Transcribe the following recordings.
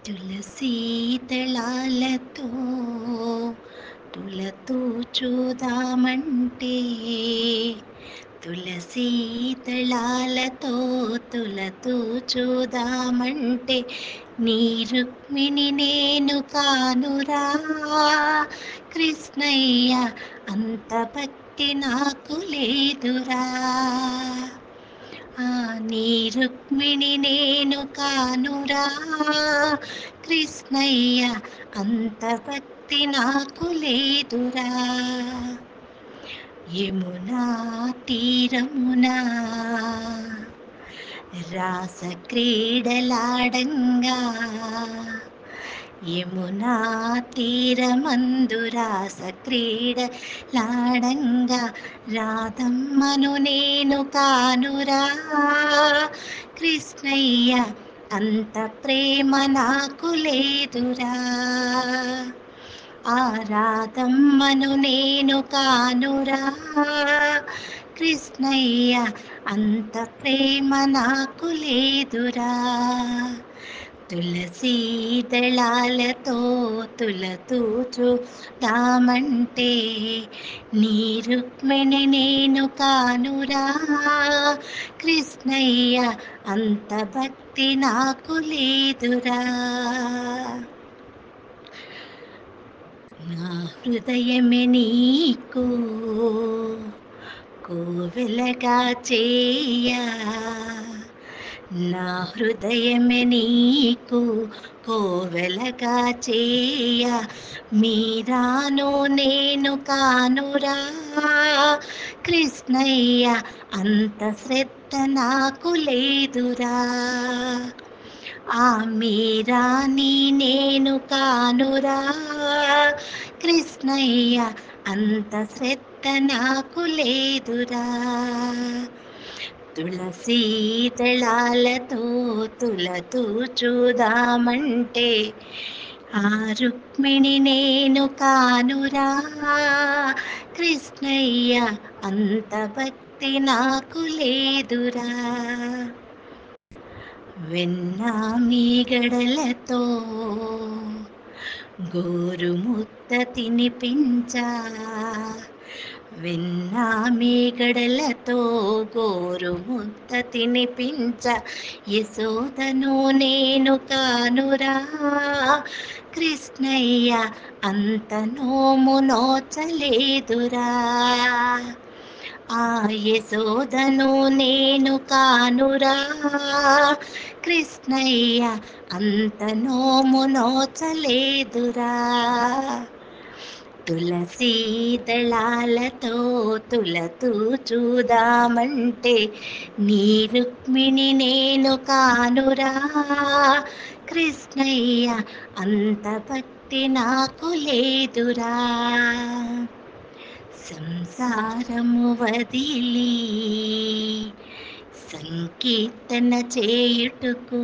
తులసీ దళాలతో తులతూ చూదామంటే తులసీ దళాలతో తులతూ చూదామంటే నీ రుక్మిణి నేను కానురా కృష్ణయ్య అంత భక్తి నాకు లేదురా ఆ నీ రుక్మిణి నేను కానురా కృష్ణయ్య అంత భక్తి నాకు లేదురా యమునా తీరమునా రాస క్రీడలాడంగా యమునా తీరమందు రాస క్రీడలాడంగా రాధమ్మను నేను కానురా కృష్ణయ్య అంత ప్రేమ నాకు లేదురా ఆ రాధమ్మను నేను కానురా కృష్ణయ్య అంత ప్రేమ నాకు లేదురా తులసీ దళాలతో తులతూ చూద్దామంటే నీ రుక్మిణి నేను కానురా కృష్ణయ్య అంత భక్తి నాకు లేదురా నా హృదయమే నీకు కోవెలగా చేయా నా హృదయమే నీకు కోవెలగా చేయ మీరాను నేను కానురా కృష్ణయ్య అంత శ్రద్ధ నాకు లేదురా ఆ మీరాని నేను కానురా కృష్ణయ్య అంత శ్రద్ధ నాకు లేదురా తులసీ దళాలతో తులతూ చూదామంటే ఆ రుక్మిణి నేను కానురా కృష్ణయ్య అంత భక్తి నాకు లేదురా వెన్నా మీగడలతో గోరుముద్ద తినిపించా వెన్నా మీగడలతో గోరు ముద్ద తినిపించ యశోదను నేను కానురా కృష్ణయ్య అంత నోము నోచలేదురా ఆ యశోదను నేను కానురా కృష్ణయ్య అంత నోము నోచలేదురా తులసీ దళాలతో తులతూ చూదామంటే నీ రుక్మిణి నేను కానురా కృష్ణయ్య అంత భక్తి నాకు లేదురా సంసారము వదిలి సంకీర్తన చేయుటకు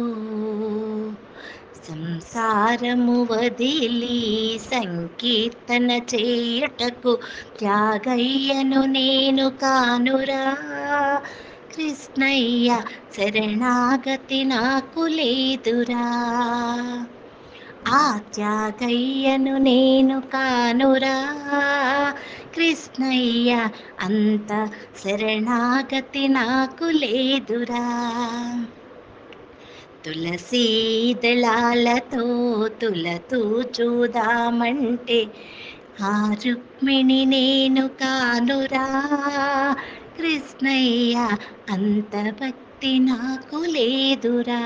సంసారము వదిలి సంకీర్తన చేయుటకు త్యాగయ్యను నేను కానురా కృష్ణయ్య శరణాగతి నాకు లేదురా ఆ త్యాగయ్యను నేను కానురా కృష్ణయ్య అంత శరణాగతి నాకు లేదురా తులసీ దళాలతో తులతూ చూదామంటే ఆ రుక్మిణి నేను కానురా కృష్ణయ్య అంత భక్తి నాకు లేదురా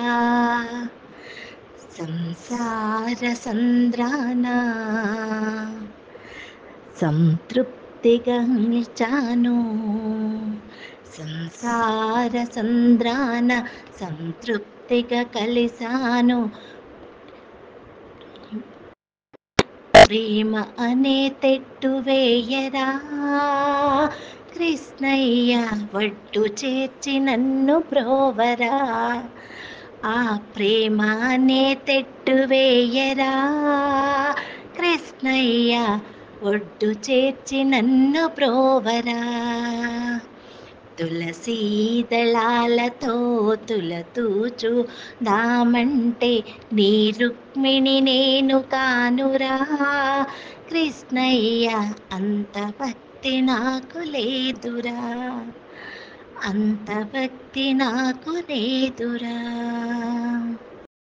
సంసార సంద్రాన సంతృప్తిగా నిలిచాను సంసార సంద్రాన సంతృప్తిగా కలిశాను ప్రేమ అనే తెట్టు వేయరా కృష్ణయ్య వడ్డు చేర్చి నన్ను బ్రోవరా ఆ ప్రేమ అనే తెట్టు వేయరా కృష్ణయ్య ఒడ్డు చేర్చి నన్ను బ్రోవరా తులసీ దళాలతో తులతూచు దామంటే నీ రుక్మిణి నేను కానురా కృష్ణయ్య అంత భక్తి నాకు లేదురా అంత భక్తి నాకు లేదురా